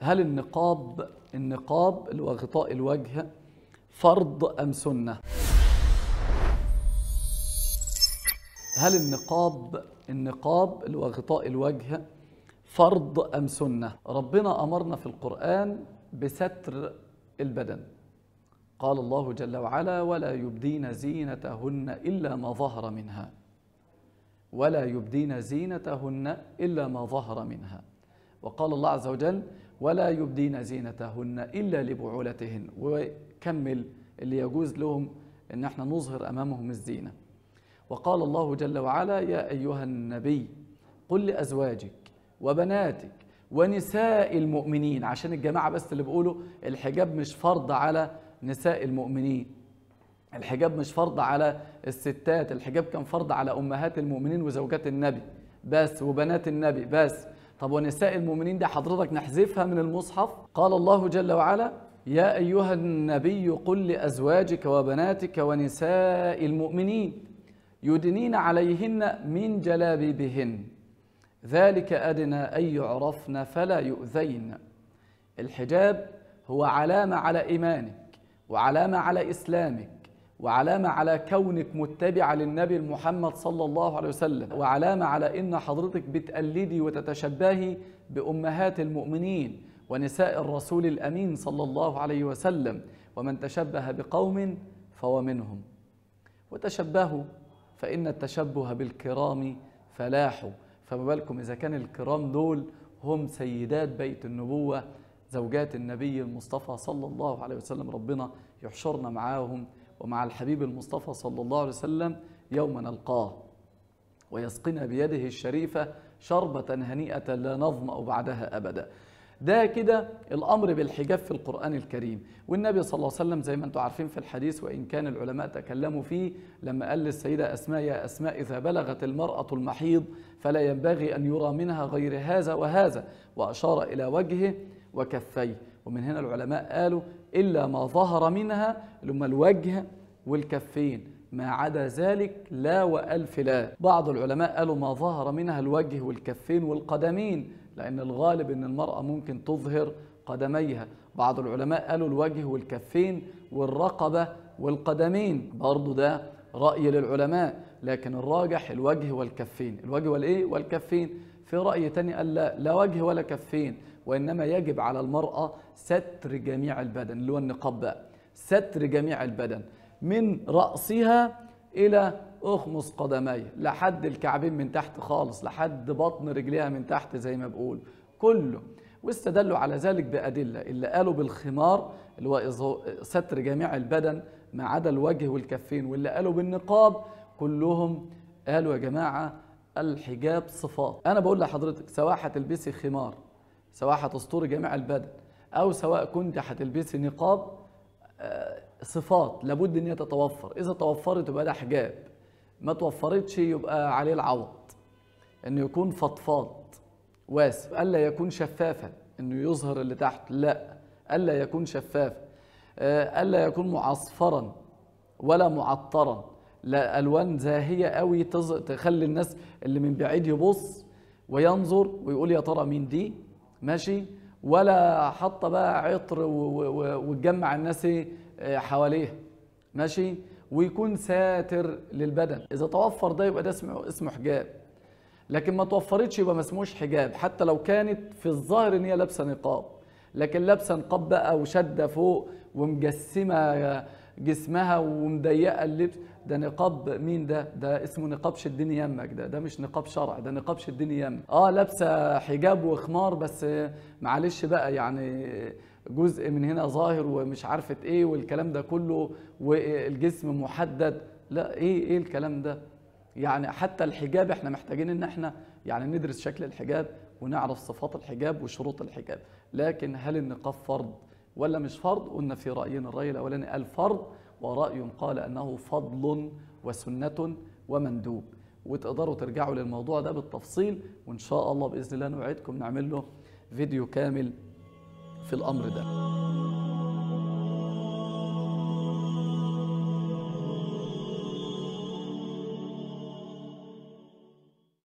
هل النقاب النقاب اللي هو غطاء الوجه فرض أم سنة؟ هل النقاب النقاب اللي هو غطاء الوجه فرض أم سنة؟ ربنا أمرنا في القرآن بستر البدن قال الله جل وعلا ولا يبدين زينتهن إلا ما ظهر منها ولا يبدين زينتهن إلا ما ظهر منها وقال الله عز وجل ولا يبدين زينتهن إلا لبعولتهن وكمل اللي يجوز لهم ان احنا نظهر امامهم الزينه وقال الله جل وعلا يا ايها النبي قل لازواجك وبناتك ونساء المؤمنين عشان الجماعه بس اللي بيقولوا الحجاب مش فرض على نساء المؤمنين الحجاب مش فرض على الستات الحجاب كان فرض على امهات المؤمنين وزوجات النبي بس وبنات النبي بس طب ونساء المؤمنين دي حضرتك نحذفها من المصحف قال الله جل وعلا يا ايها النبي قل لازواجك وبناتك ونساء المؤمنين يدنين عليهن من جلابيبهن ذلك ادنى ان يعرفن فلا يؤذين الحجاب هو علامه على ايمانك وعلامه على اسلامك وعلامة على كونك متبعة للنبي محمد صلى الله عليه وسلم وعلامة على إن حضرتك بتقلدي وتتشبهي بأمهات المؤمنين ونساء الرسول الأمين صلى الله عليه وسلم ومن تشبه بقوم فهو منهم وتشبهوا فإن التشبه بالكرام فلاح فما بالكم إذا كان الكرام دول هم سيدات بيت النبوة زوجات النبي المصطفى صلى الله عليه وسلم ربنا يحشرنا معاهم ومع الحبيب المصطفى صلى الله عليه وسلم يوم نلقاه ويسقنا بيده الشريفة شربة هنيئة لا نظمأ بعدها أبدا ده كده الأمر بالحجاب في القرآن الكريم والنبي صلى الله عليه وسلم زي ما انتم عارفين في الحديث وإن كان العلماء تكلموا فيه لما قال للسيدة أسماء يا أسماء إذا بلغت المرأة المحيض فلا ينبغي أن يرى منها غير هذا وهذا وأشار إلى وجهه وكفيه ومن هنا العلماء قالوا إلا ما ظهر منها اللي هم الوجه والكفين ما عدا ذلك لا وألف لا بعض العلماء قالوا ما ظهر منها الوجه والكفين والقدمين لأن الغالب أن المرأة ممكن تظهر قدميها بعض العلماء قالوا الوجه والكفين والرقبة والقدمين برضو ده رأي للعلماء لكن الراجح الوجه والكفين الوجه والإيه والكفين في رأي تاني قال لا لا وجه ولا كفين وإنما يجب على المرأة ستر جميع البدن اللي هو النقاب بقى ستر جميع البدن من رأسها إلى أخمص قدميه لحد الكعبين من تحت خالص لحد بطن رجليها من تحت زي ما بقول كله واستدلوا على ذلك بأدلة اللي قالوا بالخمار اللي هو ستر جميع البدن ما عدا الوجه والكفين واللي قالوا بالنقاب كلهم قالوا يا جماعة الحجاب صفات أنا بقول لحضرتك سواء هتلبسي خمار سواء هتستوري جميع البدن أو سواء كنت هتلبسي نقاب صفات لابد ان هي تتوفر اذا توفرت يبقى ده حجاب ما توفرتش يبقى عليه العوض انه يكون فضفاض واسع الا يكون شفافا انه يظهر اللي تحت لا الا يكون شفافا الا يكون معصفرا ولا معطرا لا الوان زاهيه قوي تخلي الناس اللي من بعيد يبص وينظر ويقول يا ترى مين دي ماشي ولا حاطه بقى عطر وتجمع الناس حواليه ماشي ويكون ساتر للبدن اذا توفر ده يبقى ده اسمه اسمه حجاب لكن ما توفرتش يبقى ما اسموش حجاب حتى لو كانت في الظاهر ان هي لابسه نقاب لكن لابسه نقاب بقى وشاده فوق ومجسمه جسمها ومضيقه اللبس ده نقاب مين ده ده اسمه نقاب شدني يمك ده ده مش نقاب شرع ده نقاب شدني يمك اه لابسه حجاب وخمار بس معلش بقى يعني جزء من هنا ظاهر ومش عارفه ايه والكلام ده كله والجسم محدد لا ايه ايه الكلام ده يعني حتى الحجاب احنا محتاجين ان احنا يعني ندرس شكل الحجاب ونعرف صفات الحجاب وشروط الحجاب لكن هل النقاب فرض ولا مش فرض قلنا في رايين الراي الاولاني قال فرض ورأي قال أنه فضل وسنة ومندوب وتقدروا ترجعوا للموضوع ده بالتفصيل وإن شاء الله بإذن الله نوعدكم نعمل له فيديو كامل في الأمر ده